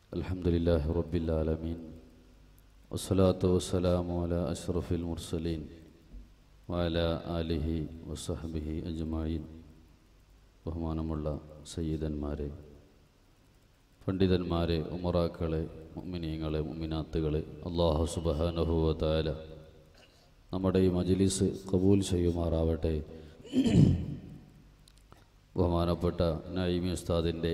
الحمد لله رب العالمين والصلاة والسلام على أشرف المرسلين وعلى آله وصحبه أجمعين ബഹുമാനമുള്ള സയ്യിദന്മാരെ പണ്ഡിതന്മാരെ ഉമറാക്കളെ മുമ്മിനീങ്ങളെ മുമ്മിനാത്തുകളെ അള്ളാഹു സുബഹാനഹുവതാല നമ്മുടെ ഈ മജ്ലിസ് കബൂൽ ചെയ്യുമാറാവട്ടെ ബഹുമാനപ്പെട്ട നൈമി ഉസ്താദിൻ്റെ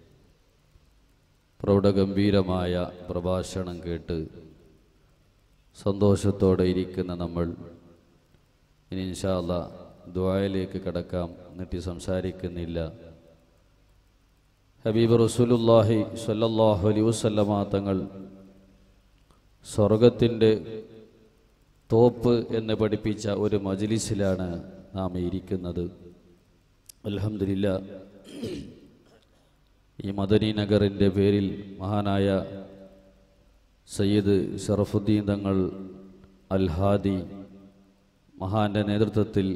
പ്രൗഢഗംഭീരമായ പ്രഭാഷണം കേട്ട് സന്തോഷത്തോടെ ഇരിക്കുന്ന നമ്മൾ ഇനി ഇൻഷാല്ല ദ്വായയിലേക്ക് കടക്കാം എന്നിട്ട് സംസാരിക്കുന്നില്ല ഹബീബ് റസൂലുല്ലാഹി സ്വല്ലല്ലാഹു അലൈഹി വസല്ലമ തങ്ങൾ സ്വർഗത്തിൻ്റെ തോപ്പ് എന്ന് പഠിപ്പിച്ച ഒരു മജ്ലിസിലാണ് നാം ഇരിക്കുന്നത് അൽഹംദുലില്ല ഈ മദനി നഗറിൻ്റെ പേരിൽ മഹാനായ സയ്യിദ് ഷറഫുദ്ദീൻ തങ്ങൾ അൽഹാദി മഹാന്റെ നേതൃത്വത്തിൽ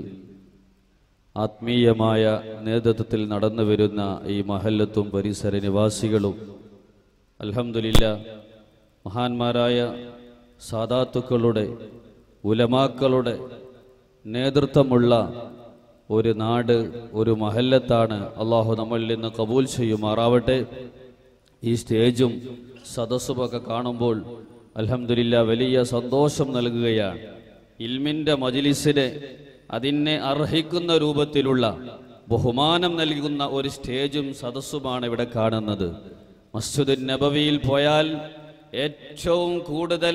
ആത്മീയമായ നേതൃത്വത്തിൽ നടന്നു വരുന്ന ഈ മഹല്ലത്തും പരിസര നിവാസികളും അൽഹംദുലില്ല മഹാന്മാരായ സാദാത്തുക്കളുടെ ഉലമാക്കളുടെ നേതൃത്വമുള്ള ഒരു നാട് ഒരു മഹല്ലത്താണ് അള്ളാഹു നമ്മളിൽ നിന്ന് കബൂൽ ചെയ്യുമാറാവട്ടെ ഈ സ്റ്റേജും സദസ്സുമൊക്കെ കാണുമ്പോൾ അൽഹംദുലില്ല വലിയ സന്തോഷം നൽകുകയാണ് ഇൽമിൻ്റെ മജിലിസിന് അതിനെ അർഹിക്കുന്ന രൂപത്തിലുള്ള ബഹുമാനം നൽകുന്ന ഒരു സ്റ്റേജും സദസ്സുമാണ് ഇവിടെ കാണുന്നത് മസ്ജിദ് നബവിയിൽ പോയാൽ ഏറ്റവും കൂടുതൽ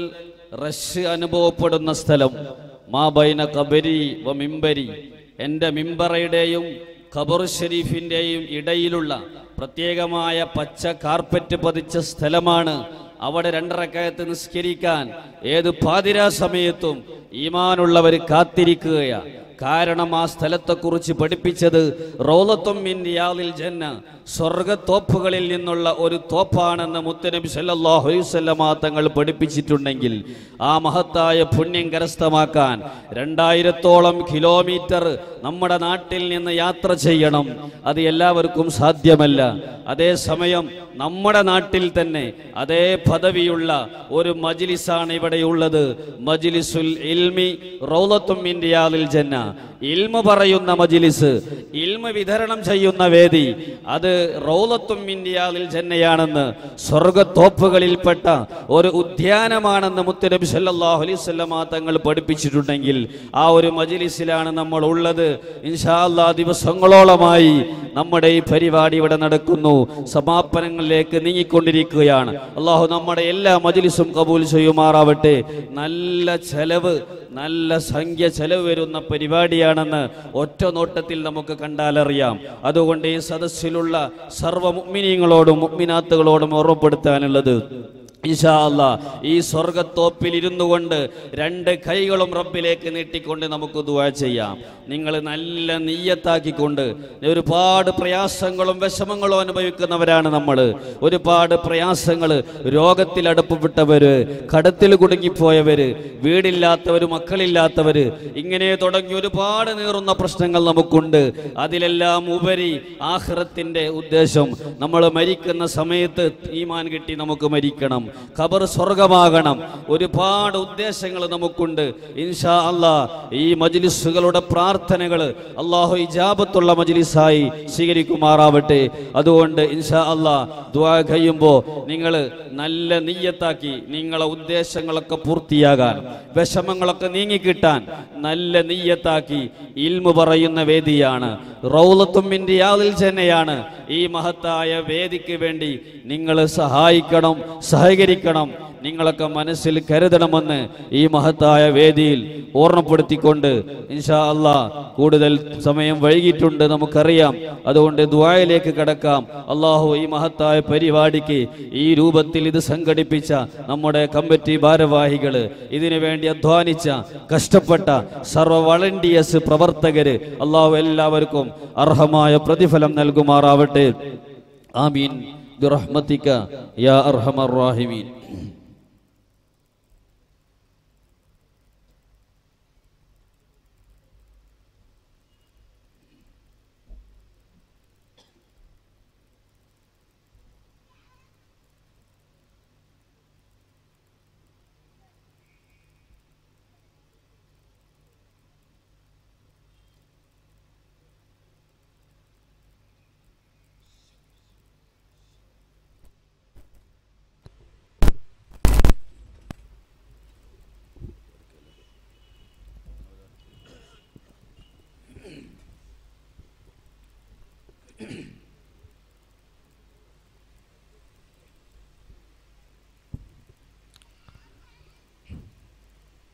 റഷ് അനുഭവപ്പെടുന്ന സ്ഥലം മാ ബൈന കബരി വ മിമ്പരി എൻ്റെ മിമ്പറയുടെയും ഖബർ ഷരീഫിൻ്റെയും ഇടയിലുള്ള പ്രത്യേകമായ പച്ച കാർപ്പറ്റ് പതിച്ച സ്ഥലമാണ് അവിടെ രണ്ടരക്കയത്ത് നിസ്കരിക്കാൻ ഏത് പാതിരാ സമയത്തും ഈമാനുള്ളവർ കാത്തിരിക്കുകയാണ് കാരണം ആ സ്ഥലത്തെക്കുറിച്ച് പഠിപ്പിച്ചത് റോലത്തും ഇന്ത്യയിൽ ജന്ന സ്വർഗത്തോപ്പുകളിൽ നിന്നുള്ള ഒരു തോപ്പാണെന്ന് മുത്തനബി സല്ലല്ലാഹു അലൈഹി വസല്ലമ തങ്ങൾ പഠിപ്പിച്ചിട്ടുണ്ടെങ്കിൽ ആ മഹത്തായ പുണ്യം കരസ്ഥമാക്കാൻ രണ്ടായിരത്തോളം കിലോമീറ്റർ നമ്മുടെ നാട്ടിൽ നിന്ന് യാത്ര ചെയ്യണം അത് എല്ലാവർക്കും സാധ്യമല്ല അതേസമയം നമ്മുടെ നാട്ടിൽ തന്നെ അതേ പദവിയുള്ള ഒരു മജിലിസാണ് ഇവിടെയുള്ളത് മജിലിസുൽ ഇൽമി റൗലത്തും ഇന്ത്യയിൽ ജന്ന ഇൽമ പറയുന്ന മജിലിസ് ഇൽമ വിതരണം ചെയ്യുന്ന വേദി അത് റൗലത്തും ഇന്ത്യയിൽ ജന്നയാണെന്ന് സ്വർഗത്തോപ്പുകളിൽപ്പെട്ട ഒരു ഉദ്യാനമാണെന്ന് മുത്തനബി സല്ലല്ലാഹു അലൈഹി വസല്ലമ തങ്ങൾ പഠിപ്പിച്ചിട്ടുണ്ടെങ്കിൽ ആ ഒരു മജിലിസിലാണ് നമ്മൾ ഉള്ളത് ഇൻഷാ അല്ലാ ദിവസങ്ങളോളമായി നമ്മുടെ ഈ പരിപാടി ഇവിടെ നടക്കുന്നു സമാപനങ്ങളിലേക്ക് നീങ്ങിക്കൊണ്ടിരിക്കുകയാണ് അള്ളാഹു നമ്മുടെ എല്ലാ മജിലിസും കബൂൽ ചെയ്യുമാറാവട്ടെ നല്ല ചെലവ് നല്ല സംഖ്യ ചെലവ് വരുന്ന പരിപാടിയാണെന്ന് ഒറ്റ നോട്ടത്തിൽ നമുക്ക് കണ്ടാലറിയാം അതുകൊണ്ട് ഈ സദസ്സിലുള്ള സർവ്വ മുഗ്മിനീങ്ങളോടും മുഗ്മിനാത്തുകളോടും ഓർമ്മപ്പെടുത്താനുള്ളത് ഇൻഷാ അല്ലാ ഈ സ്വർഗത്തോപ്പിൽ ഇരുന്നു കൊണ്ട് രണ്ട് കൈകളും റബ്ബിലേക്ക് നീട്ടിക്കൊണ്ട് നമുക്ക് ദുആ ചെയ്യാം നിങ്ങൾ നല്ല നീയത്താക്കിക്കൊണ്ട് ഒരുപാട് പ്രയാസങ്ങളും വിഷമങ്ങളും അനുഭവിക്കുന്നവരാണ് നമ്മൾ ഒരുപാട് പ്രയാസങ്ങൾ രോഗത്തിൽ അടുപ്പപ്പെട്ടവര് കടത്തിൽ കുടുങ്ങിപ്പോയവര് വീടില്ലാത്തവര് മക്കളില്ലാത്തവര് ഇങ്ങനെ തുടങ്ങി ഒരുപാട് നീറുന്ന പ്രശ്നങ്ങൾ നമുക്കുണ്ട് അതിലെല്ലാം ഉപരി ആഹ്റത്തിന്റെ ഉദ്ദേശം നമ്മൾ മരിക്കുന്ന സമയത്ത് ഈമാൻ കിട്ടി നമുക്ക് മരിക്കണം ഖബർ സ്വർഗമാകണം ഒരുപാട് ഉദ്ദേശങ്ങൾ നമുക്കുണ്ട് ഇൻഷാ അല്ലാ ഈ മജ്ലിസുകളുടെ പ്രാർത്ഥനകൾ അള്ളാഹു ഇജാബത്തുള്ള മജ്ലിസായി സ്വീകരിക്കുമാറാവട്ടെ അതുകൊണ്ട് ഇൻഷാ അല്ലാ ദുആ കഴിയുമ്പോൾ നിങ്ങൾ നല്ല നീയത്താക്കി നിങ്ങളെ ഉദ്ദേശങ്ങളൊക്കെ പൂർത്തിയാകാൻ വിഷമങ്ങളൊക്കെ നീങ്ങിക്കിട്ടാൻ നല്ല നീയത്താക്കി ഇൽമു പറയുന്ന വേദിയാണ് റൗലത്തുമ്മിൻ്റെ യാതിൽ തന്നെയാണ് ഈ മഹത്തായ വേദിക്ക് വേണ്ടി നിങ്ങൾ സഹായിക്കണം സഹകരിക്കണം നിങ്ങളൊക്കെ മനസ്സിൽ കരുതണമെന്ന് ഈ മഹത്തായ വേദിയിൽ ഓർമ്മപ്പെടുത്തിക്കൊണ്ട് ഇൻഷാ അല്ലാ കൂടുതൽ സമയം വൈകിട്ടുണ്ട് നമുക്കറിയാം അതുകൊണ്ട് ദ്വായയിലേക്ക് കടക്കാം അള്ളാഹു ഈ മഹത്തായ പരിപാടിക്ക് ഈ രൂപത്തിൽ ഇത് സംഘടിപ്പിച്ച നമ്മുടെ കമ്മിറ്റി ഭാരവാഹികൾ ഇതിനു വേണ്ടി അധ്വാനിച്ച കഷ്ടപ്പെട്ട സർവ വളണ്ടിയേഴ്സ് പ്രവർത്തകര് അള്ളാഹു എല്ലാവർക്കും അർഹമായ പ്രതിഫലം നൽകുമാറാവട്ടെ ആമീൻ ബിറഹ്മതിക യാ അർഹമർ റാഹിമീൻ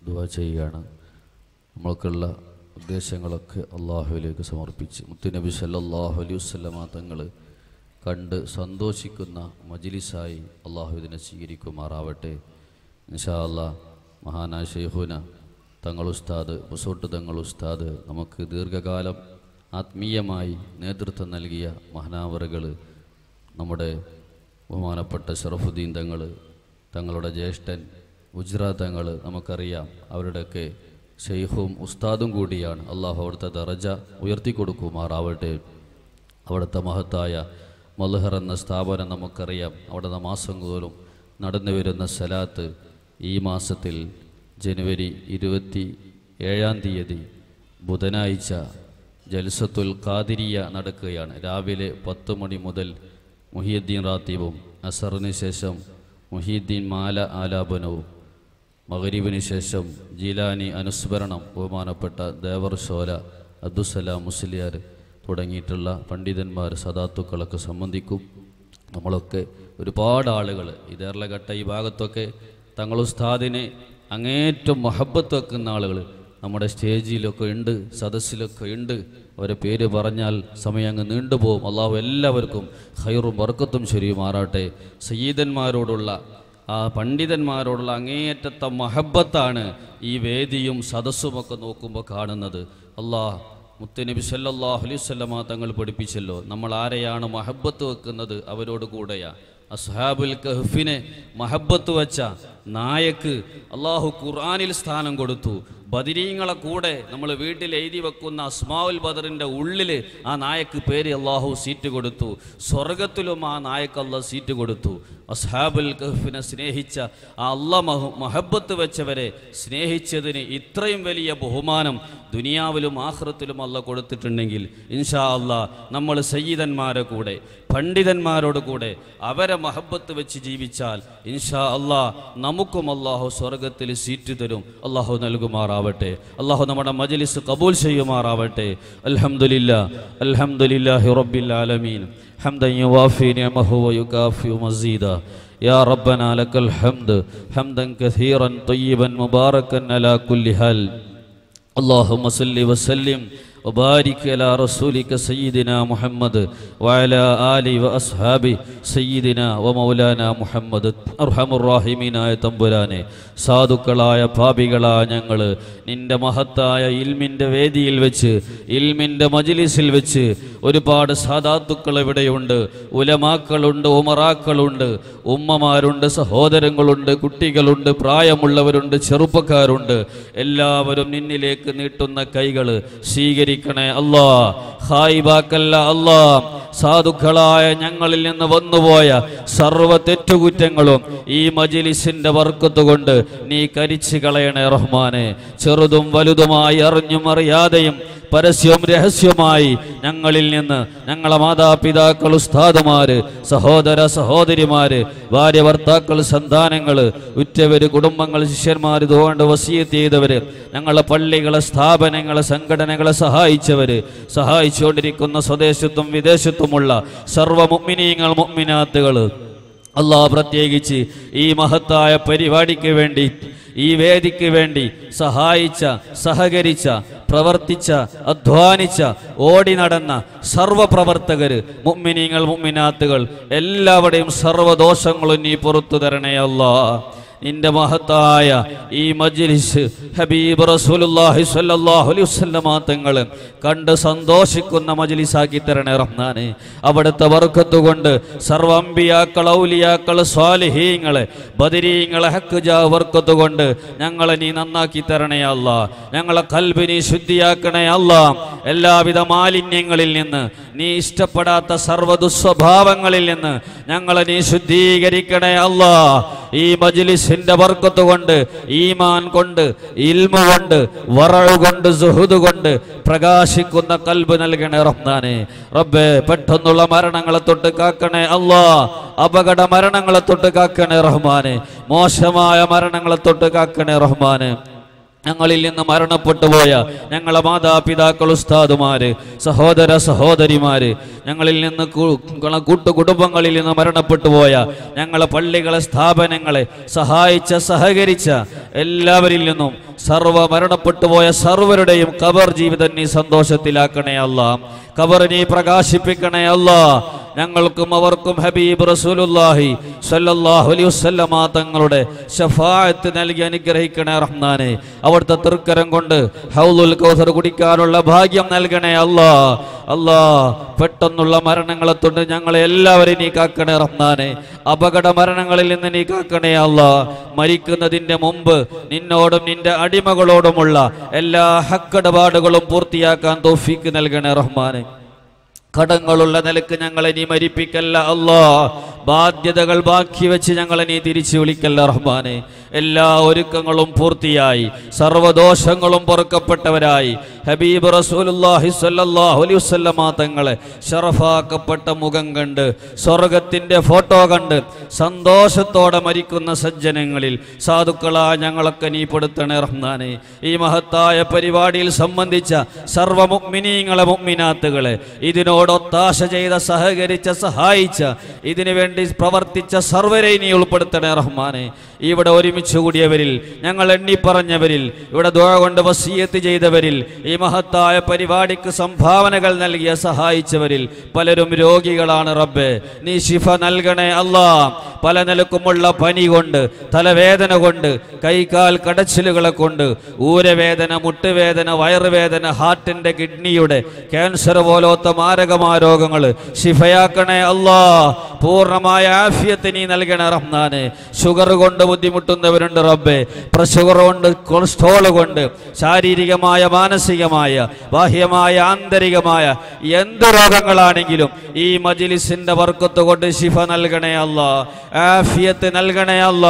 ദുവാ ചെയ്യുകയാണ് നമ്മൾക്കുള്ള ഉദ്ദേശങ്ങളൊക്കെ അള്ളാഹുവിലേക്ക് സമർപ്പിച്ച് മുത്തുനബി സല്ലല്ലാഹു അലൈഹി വസല്ലമ തങ്ങൾ കണ്ട് സന്തോഷിക്കുന്ന മജിലിസായി അള്ളാഹു ഇതിനെ സ്വീകരിക്കുമാറാവട്ടെ ഇൻഷാ അല്ലാ മഹാനായ ഷെയ്ഖുന തങ്ങൾ ഉസ്താദ് മുസോട്ട് തങ്ങൾ ഉസ്താദ് നമുക്ക് ദീർഘകാലം ആത്മീയമായി നേതൃത്വം നൽകിയ മഹാനാവറുകൾ നമ്മുടെ ബഹുമാനപ്പെട്ട ഷറഫുദ്ദീൻ തങ്ങൾ തങ്ങളുടെ ജ്യേഷ്ഠൻ ഉജ്ര തങ്ങൾ നമുക്കറിയാം അവരുടെയൊക്കെ ഷെയ്ഖും ഉസ്താദും കൂടിയാണ് അള്ളാഹു അവിടുത്തെ ദറജ ഉയർത്തിക്കൊടുക്കുമാറാവട്ടെ അവിടുത്തെ മഹത്തായ മൽഹർ എന്ന സ്ഥാപനം നമുക്കറിയാം അവിടെ മാസം പോലും നടന്നു വരുന്ന സലാത്ത് ഈ മാസത്തിൽ ജനുവരി ഇരുപത്തി ഏഴാം തീയതി ബുധനാഴ്ച ജൽസത്തുൽ ഖാദിരിയ നടക്കുകയാണ് രാവിലെ പത്ത് മണി മുതൽ മുഹിയുദ്ദീൻ റാത്തീബും അസറിന് ശേഷം മുഹിയുദ്ദീൻ മാല ആലാപനവും മഗരീബിന് ശേഷം ജീലാനി അനുസ്മരണം ബഹുമാനപ്പെട്ട ദേവർ ഷോല അബ്ദുസലാം മുസ്ലിയാർ തുടങ്ങിയിട്ടുള്ള പണ്ഡിതന്മാർ സദാത്തുക്കളൊക്കെ സംബന്ധിക്കും നമ്മളൊക്കെ ഒരുപാട് ആളുകൾ ഇതേർലഘട്ട ഈ ഭാഗത്തൊക്കെ തങ്ങൾ ഉസ്താദിനെ അങ്ങേറ്റം മഹബത്ത് വെക്കുന്ന ആളുകൾ നമ്മുടെ സ്റ്റേജിലൊക്കെ ഉണ്ട് സദസ്സിലൊക്കെ ഉണ്ട് അവരെ പേര് പറഞ്ഞാൽ സമയം അങ്ങ് നീണ്ടുപോകും അള്ളാഹു എല്ലാവർക്കും ഹൈറും വർക്കത്തും ശരിയുമാറാട്ടെ സയ്യിദന്മാരോടുള്ള ആ പണ്ഡിതന്മാരോടുള്ള അങ്ങേയറ്റത്തെ മഹബത്താണ് ഈ വേദിയും സദസ്സുമൊക്കെ നോക്കുമ്പോൾ കാണുന്നത് അള്ളാഹ് മുത്തനബി സല്ലല്ലാഹു അലൈഹി വസല്ലമ തങ്ങൾ പഠിപ്പിച്ചല്ലോ നമ്മൾ ആരെയാണ് മഹബത്ത് വെക്കുന്നത് അവരോട് കൂടെയാ അസ്ഹാബുൽ കഹ്ഫിനെ മഹബത്ത് വെച്ച നായക്ക് അള്ളാഹു ഖുർആനിൽ സ്ഥാനം കൊടുത്തു ബദിരീങ്ങളെ കൂടെ നമ്മൾ വീട്ടിൽ എഴുതി വെക്കുന്ന അസ്മാവുൽ ബദറിൻ്റെ ഉള്ളിൽ ആ നായക്ക് പേര് അള്ളാഹു സീറ്റ് കൊടുത്തു സ്വർഗത്തിലും ആ നായക്ക് അള്ളാഹ് സീറ്റ് കൊടുത്തു അസ്ഹാബുൽ കഹ്ഫിനെ സ്നേഹിച്ച ആ അള്ളാഹ് മഹ മഹബത്ത് വെച്ചവരെ സ്നേഹിച്ചതിന് ഇത്രയും വലിയ ബഹുമാനം ദുനിയാവിലും ആഹ്റത്തിലും അല്ല കൊടുത്തിട്ടുണ്ടെങ്കിൽ ഇൻഷാ അള്ളാ നമ്മൾ സയ്യിദന്മാരെ കൂടെ പണ്ഡിതന്മാരോട് കൂടെ അവരെ മഹബത്ത് വെച്ച് ജീവിച്ചാൽ ഇൻഷാ അള്ളാ നമുക്കും അള്ളാഹു സ്വർഗത്തിൽ സീറ്റ് തരും അള്ളാഹു നൽകുമാറാവട്ടെ അള്ളാഹു നമ്മുടെ മജ്ലിസ് കബൂൽ ചെയ്യുമാറാവട്ടെ അൽഹംദുലില്ലാ അൽഹംദുലില്ലാഹി റബ്ബിൽ ആലമീൻ حمدا يوافي نعمه ويكافئ مزيدا يا ربنا لك الحمد حمدا كثيرا طيبا مباركا على كل حال اللهم صل وسلم وبارك على رسولك سيدنا محمد وعلى آله وأصحابه سيدنا ومولانا محمد أرحم الراحمين ആയ തമ്പുരാനെ സാധുക്കളായ പാപികളായ ഞങ്ങൾ നിന്റെ മഹത്തായ ഇൽമിൻ്റെ വേദിയിൽ വെച്ച് ഇൽമിൻ്റെ മജിലിസിൽ വെച്ച് ഒരുപാട് സാധാത്തുക്കൾ ഇവിടെയുണ്ട് ഉലമാക്കളുണ്ട് ഉമറാക്കളുണ്ട് ഉമ്മമാരുണ്ട് സഹോദരങ്ങളുണ്ട് കുട്ടികളുണ്ട് പ്രായമുള്ളവരുണ്ട് ചെറുപ്പക്കാരുണ്ട് എല്ലാവരും നിന്നിലേക്ക് നീട്ടുന്ന കൈകൾ സ്വീകരിക്കണേ അല്ലാ ഹായിബാക്കല്ല അല്ലാ സാധുക്കളായ ഞങ്ങളിൽ നിന്ന് വന്നുപോയ സർവ്വ തെറ്റുകുറ്റങ്ങളും ഈ മജിലിസിന്റെ വർക്കത്തുകൊണ്ട് നീ കരിച്ചു കളയണേ റഹ്മാനെ ചെറുതും വലുതുമായി അറിഞ്ഞും അറിയാതെയും പരസ്യവും രഹസ്യമായി ഞങ്ങളിൽ നിന്ന് ഞങ്ങളെ മാതാപിതാക്കൾ ഉസ്താദുമാര് സഹോദര സഹോദരിമാര് ഭാര്യ ഭർത്താക്കൾ സന്താനങ്ങള് ഉറ്റവര് കുടുംബങ്ങൾ ശിഷ്യന്മാർ ഇതുകൊണ്ട് വസീത്ത് ചെയ്തവര് ഞങ്ങളെ പള്ളികളെ സ്ഥാപനങ്ങളെ സംഘടനകളെ സഹായിച്ചവര് സഹായിച്ചുകൊണ്ടിരിക്കുന്ന സ്വദേശത്തും വിദേശത്തുമുള്ള സർവ്വ മുഗ്മിനീങ്ങൾ മുഗ്മിനാത്തുകൾ അള്ളാഹ് പ്രത്യേകിച്ച് ഈ മഹത്തായ പരിപാടിക്ക് വേണ്ടി ഈ വേദിക്ക് വേണ്ടി സഹായിച്ച സഹകരിച്ച പ്രവർത്തിച്ച അധ്വാനിച്ച ഓടി നടന്ന സർവപ്രവർത്തകര് മുമ്മിനീങ്ങൾ മുമ്മിനാത്തുകൾ എല്ലാവരുടെയും സർവ്വദോഷങ്ങളും നീ പുറത്തു തരണേ അല്ലാ നിന്റെ മഹത്തായ ഈ മജ്ലിസ് ഹബീബ് റസൂലുള്ളാഹി സ്വല്ലല്ലാഹു അലൈഹി വസല്ലമ തങ്ങൾ കണ്ട് സന്തോഷിക്കുന്ന മജ്ലിസാക്കി തരണേ റഹ്മാനെ അവിടുത്തെ വർക്കത്ത് കൊണ്ട് സർവ്വ അമ്പിയാക്കൾ ഔലിയാക്കൾ സ്വാലിഹീങ്ങളെ ബദരീങ്ങളെ ഹക്ക് ജാ വർക്കത്ത് കൊണ്ട് ഞങ്ങളെ നീ നന്നാക്കി തരണേ അല്ലാ ഞങ്ങളെ കൽബിനി ശുദ്ധിയാക്കണേ അല്ലാ എല്ലാവിധ മാലിന്യങ്ങളിൽ നിന്ന് നീ ഇഷ്ടപ്പെടാത്ത സർവ്വ ദുസ്വഭാവങ്ങളിൽ നിന്ന് ഞങ്ങളെ നീ ശുദ്ധീകരിക്കണേ അല്ലാ ഈ മജ്ലിസിന്റെ വർക്കത്ത് കൊണ്ട് ഈമാൻ കൊണ്ട് ഇൽമ കൊണ്ട് വറഴു കൊണ്ട് സുഹുദ് കൊണ്ട് പ്രകാശിക്കുന്ന കൽബ് നൽകണേ റഹ്മാനെ റബ്ബേ പെട്ടെന്നുള്ള മരണങ്ങളെ തൊട്ട് കാക്കണേ അല്ലാ അപകട മരണങ്ങളെ തൊട്ട് കാക്കണേ റഹ്മാനെ മോശമായ മരണങ്ങളെ തൊട്ട് കാക്കണേ റഹ്മാനെ ഞങ്ങളിൽ നിന്ന് മരണപ്പെട്ടു പോയ ഞങ്ങളെ മാതാപിതാക്കൾ ഉസ്താദുമാര് സഹോദര സഹോദരിമാര് ഞങ്ങളിൽ നിന്ന് കു- ഞങ്ങളെ കൂട്ടുകുടുംബങ്ങളിൽ നിന്ന് മരണപ്പെട്ടു പോയ ഞങ്ങളെ പള്ളികളെ സ്ഥാപനങ്ങളെ സഹായിച്ച സഹകരിച്ച എല്ലാവരിൽ നിന്നും സർവ മരണപ്പെട്ടു പോയ സർവരുടെയും കബർ ജീവിതം നീ സന്തോഷത്തിലാക്കണേ അല്ല കബർ നീ പ്രകാശിപ്പിക്കണേ അല്ല ഞങ്ങൾക്കും അവർക്കും ഹബീബ് റസൂലുല്ലാഹി സല്ലല്ലാഹു അലൈഹി വസല്ലമ തങ്ങളുടെ ഷഫാഅത്ത് നൽകി അനുഗ്രഹിക്കണേ റഹ്മാനെ അവിടുത്തെ തൃക്കരം കൊണ്ട് ഹൗലുൽ കൗസർ കുടിക്കാനുള്ള ഭാഗ്യം നൽകണേ അല്ലാ അല്ലാ പെട്ടെന്നുള്ള മരണങ്ങളെ തൊട്ട് ഞങ്ങളെ എല്ലാവരെയും നീ കാക്കണേ റഹ്മാനെ അപകട മരണങ്ങളിൽ നിന്ന് നീ കാക്കണേ അല്ലാ മരിക്കുന്നതിന്റെ മുമ്പ് നിന്നോടും നിന്റെ അടിമകളോടുമുള്ള എല്ലാ ഹക്കടപാടുകളും പൂർത്തിയാക്കാൻ തോഫീക്ക് നൽകണേ റഹ്മാനെ കടങ്ങളുള്ള നിലക്ക് ഞങ്ങളെ നീ മരിപ്പിക്കല്ല അല്ലാ ബാധ്യതകൾ ബാക്കി വെച്ച് ഞങ്ങളെ നീ തിരിച്ചു വിളിക്കല്ല റഹ്മാനെ എല്ലാ ഒരുക്കങ്ങളും പൂർത്തിയായി സർവദോഷങ്ങളും പൊറുക്കപ്പെട്ടവരായി ഹബീബ് റസൂലുള്ളാഹി സ്വല്ലല്ലാഹു അലൈഹി വസല്ലമ തങ്ങളെ ഷറഫാക്കപ്പെട്ട മുഖം കണ്ട് സ്വർഗത്തിന്റെ ഫോട്ടോ കണ്ട് സന്തോഷത്തോടെ മരിക്കുന്ന സജ്ജനങ്ങളിൽ സാധുക്കളാ ഞങ്ങളൊക്കെ നീ പെടുത്തണേ റഹ്മാനെ ഈ മഹത്തായ പരിപാടിയിൽ സംബന്ധിച്ച സർവ മുഗ്മിനീങ്ങളെ മുഗ്മിനാത്തുകളെ ഇതിനോട് ഒത്താശ ചെയ്ത സഹകരിച്ച സഹായിച്ച ഇതിനു വേണ്ടി പ്രവർത്തിച്ച സർവരെ നീ ഉൾപ്പെടുത്തണേ റഹ്മാനെ ഇവിടെ ഒരുമിച്ച് കൂടിയവരിൽ ഞങ്ങൾ എണ്ണി പറഞ്ഞവരിൽ ഇവിടെ ദുഴ കൊണ്ട് വസീയത്ത് ചെയ്തവരിൽ ഈ മഹത്തായ പരിപാടിക്ക് സംഭാവനകൾ നൽകിയ സഹായിച്ചവരിൽ പലരും രോഗികളാണ് റബ്ബെ നീ ശിഫ നൽകണേ അല്ലാ പല നിലക്കുമുള്ള പനി കൊണ്ട് തലവേദന കൊണ്ട് കൈകാൽ കടച്ചിലുകളെ കൊണ്ട് ഊരവേദന മുട്ടുവേദന വയറുവേദന ഹാർട്ടിന്റെ കിഡ്നിയുടെ ക്യാൻസർ പോലത്തെ മാരകമായ രോഗങ്ങൾ ശിഫയാക്കണേ അല്ലാ പൂർണ്ണമായ ആഫിയത്ത് നീ നൽകണേ റഹ്മാനെ ഷുഗർ കൊണ്ട് ബുദ്ധിമുട്ടുന്നവരുണ്ട് റബ്ബെ പ്രഷുഗർ കൊണ്ട് കൊളസ്ട്രോൾ കൊണ്ട് ശാരീരികമായ മാനസികമായ ബാഹ്യമായ ആന്തരികമായ എന്ത് രോഗങ്ങളാണെങ്കിലും ഈ മജിലിസിന്റെ വർക്കത്ത് കൊണ്ട് ശിഫ നൽകണേ അല്ല ആഫിയത്ത് നൽകണേ അല്ല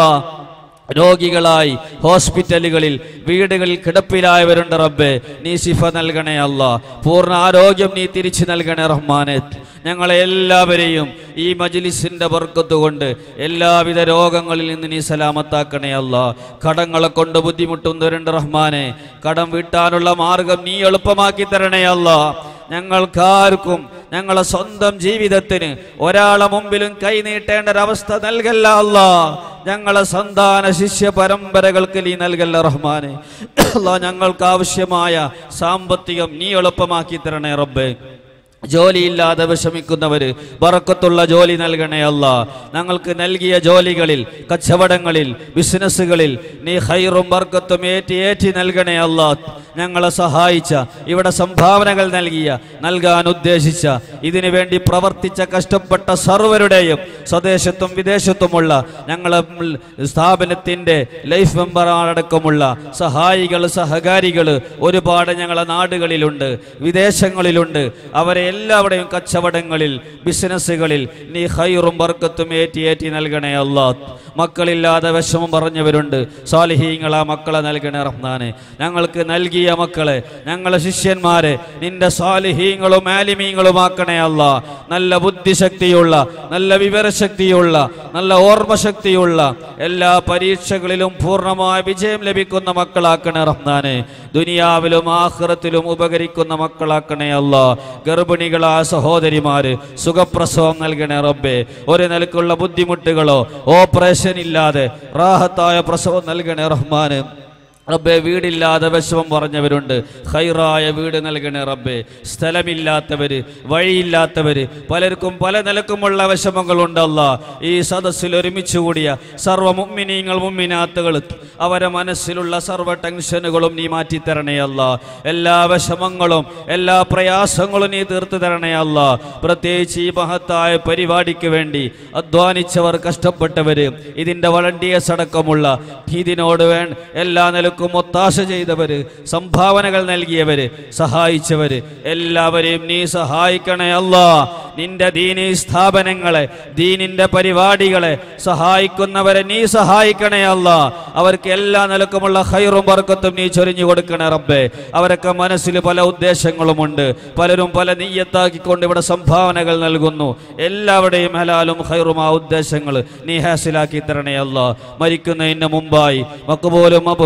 രോഗികളായി ഹോസ്പിറ്റലുകളിൽ വീടുകളിൽ കിടപ്പിലായവരുണ്ട് റബ്ബെ നീ ശിഫ നൽകണേ അല്ല പൂർണ്ണ ആരോഗ്യം നീ തിരിച്ചു നൽകണേ റഹ്മാനെ ഞങ്ങളെ എല്ലാവരെയും ഈ മജ്ലിസിന്റെ ബർക്കത്ത് കൊണ്ട് എല്ലാവിധ രോഗങ്ങളിൽ നിന്ന് നീ സലാമത്താക്കണേ അല്ല കടങ്ങളെ കൊണ്ട് ബുദ്ധിമുട്ടുന്നവരുണ്ട് റഹ്മാനെ കടം വീട്ടാനുള്ള മാർഗം നീ എളുപ്പമാക്കി തരണേ അല്ല ഞങ്ങൾക്കാർക്കും ഞങ്ങളെ സ്വന്തം ജീവിതത്തിന് ഒരാളെ മുമ്പിലും കൈ നീട്ടേണ്ട ഒരവസ്ഥ നൽകല്ല അല്ല ഞങ്ങളെ സന്താന ശിഷ്യ പരമ്പരകൾക്ക് നീ നൽകല്ല റഹ്മാനെ അല്ലാ ഞങ്ങൾക്ക് ആവശ്യമായ സാമ്പത്തികം നീ എളുപ്പമാക്കി തരണേ റബ്ബേ ജോലിയില്ലാതെ വിഷമിക്കുന്നവര് ബറക്കത്തുള്ള ജോലി നൽകണേ അല്ല ഞങ്ങൾക്ക് നൽകിയ ജോലികളിൽ കച്ചവടങ്ങളിൽ ബിസിനസ്സുകളിൽ നീ ഹൈറും ബർക്കത്തും ഏറ്റി ഏറ്റി നൽകണേ അല്ല ഞങ്ങളെ സഹായിച്ച ഇവിടെ സംഭാവനകൾ നൽകിയ നൽകാൻ ഉദ്ദേശിച്ച ഇതിനു വേണ്ടി പ്രവർത്തിച്ച കഷ്ടപ്പെട്ട സർവരുടെയും സ്വദേശത്തും വിദേശത്തുമുള്ള ഞങ്ങളെ ഉം സ്ഥാപനത്തിന്റെ ലൈഫ് മെമ്പറടക്കമുള്ള സഹായികൾ സഹകാരികൾ ഒരുപാട് ഞങ്ങളെ നാടുകളിലുണ്ട് വിദേശങ്ങളിലുണ്ട് അവരെ എല്ലാവരുടെയും കച്ചവടങ്ങളിൽ ബിസിനസ്സുകളിൽ നീ ഹൈറും ബർക്കത്തും ഏറ്റി ഏറ്റി നൽകണേ അല്ലാ മക്കളില്ലാതെ വിഷമം പറഞ്ഞവരുണ്ട് സാലിഹീങ്ങളാ മക്കളെ നൽകണേ റഹ്മാനെ ഞങ്ങൾക്ക് നൽകിയ മക്കളെ ഞങ്ങളെ ശിഷ്യന്മാരെ നിന്റെ സാലിഹീങ്ങളും ആലിമീങ്ങളുമാക്കണേ അല്ല നല്ല ബുദ്ധിശക്തിയുള്ള നല്ല വിവരശക്തിയുള്ള നല്ല ഓർമ്മശക്തിയുള്ള എല്ലാ പരീക്ഷകളിലും പൂർണ്ണമായ വിജയം ലഭിക്കുന്ന മക്കളാക്കണേ റഹ്മാനെ ദുനിയാവിലും ആഹ്റത്തിലും ഉപകരിക്കുന്ന മക്കളാക്കണേ അല്ല ഗർഭിണികളായ സഹോദരിമാര് സുഖപ്രസവം നൽകണേ റബ്ബേ ഒരു നിലക്കുള്ള ബുദ്ധിമുട്ടുകളോ ഓപ്പറേഷൻ ഇല്ലാതെ റാഹത്തായ പ്രസവം നൽകണേ റഹ്മാന് റബ്ബെ വീടില്ലാതെ വിഷമം പറഞ്ഞവരുണ്ട് ഹൈറായ വീട് നൽകണേ റബ്ബെ സ്ഥലമില്ലാത്തവര് വഴിയില്ലാത്തവര് പലർക്കും പല നിലക്കുമുള്ള വിഷമങ്ങളുണ്ടല്ല ഈ സദസ്സിൽ ഒരുമിച്ച് കൂടിയ സർവ്വ മുമ്മിനീങ്ങൾ മുമ്മിനാത്തുകൾ അവരെ മനസ്സിലുള്ള സർവ്വ ടെൻഷനുകളും നീ മാറ്റിത്തരണേ അല്ല എല്ലാ വിഷമങ്ങളും എല്ലാ പ്രയാസങ്ങളും നീ തീർത്തു തരണേ അല്ല പ്രത്യേകിച്ച് ഈ മഹത്തായ പരിപാടിക്ക് വേണ്ടി അധ്വാനിച്ചവർ കഷ്ടപ്പെട്ടവര് ഇതിന്റെ വളണ്ടിയേഴ്സ് അടക്കമുള്ള ഇതിനോട് വേ എല്ലാ നിലക്കും ഒത്താശ ചെയ്തവര് സംഭാവനകൾ നൽകിയവര് സഹായിച്ചവര് എല്ലാവരെയും നീ സഹായിക്കണേ അല്ല നിന്റെ ദീനീ സ്ഥാപനങ്ങളെ ദീനിന്റെ പരിപാടികളെ സഹായിക്കുന്നവരെ നീ സഹായിക്കണേ അല്ല അവർക്ക് എല്ലാ നിലക്കുമുള്ള ഹൈറും വർക്കത്തും നീ ചൊരിഞ്ഞു കൊടുക്കണേ റബ്ബേ അവരൊക്കെ മനസ്സിൽ പല ഉദ്ദേശങ്ങളുമുണ്ട് പലരും പല നീയത്താക്കിക്കൊണ്ട് ഇവിടെ സംഭാവനകൾ നൽകുന്നു എല്ലാവരുടെയും ഹലാലും ഹൈറും ആ ഉദ്ദേശങ്ങൾ നീ ഹാസിലാക്കി തരണേ അല്ല മരിക്കുന്നതിന് മുമ്പായി മക്കുപോലും അപൂർവമായ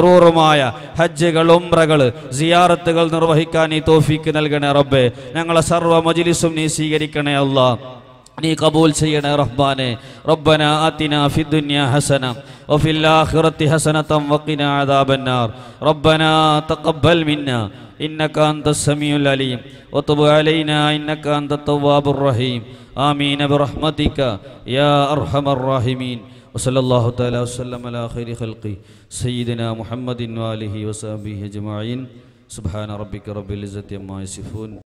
അപൂർവമായ ഹജ്ജുകൾ ഉംറകൾ സിയാറത്തുകൾ നിർവഹിക്കാൻ നീ തോഫിക്ക് നൽകണേ റബ്ബേ ഞങ്ങളെ സർവ്വ മജിലിസും നീ സ്വീകരിക്കണേ അല്ലാ നീ കബൂൽ ചെയ്യണേ റഹ്മാനെ റബ്ബന ആതിന ഫി ദുനിയ ഹസന وفي الآخرة حسنة وقنا عذاب النار ربنا تقبل منا إنك أنت السميع العليم وتب علينا إنك أنت التواب الرحيم آمين برحمتك يا أرحم الراحمين وصلى الله تعالى وسلم على خير خلقه سيدنا محمد وآله وصحبه أجمعين سبحان ربك رب العزة عما يصفون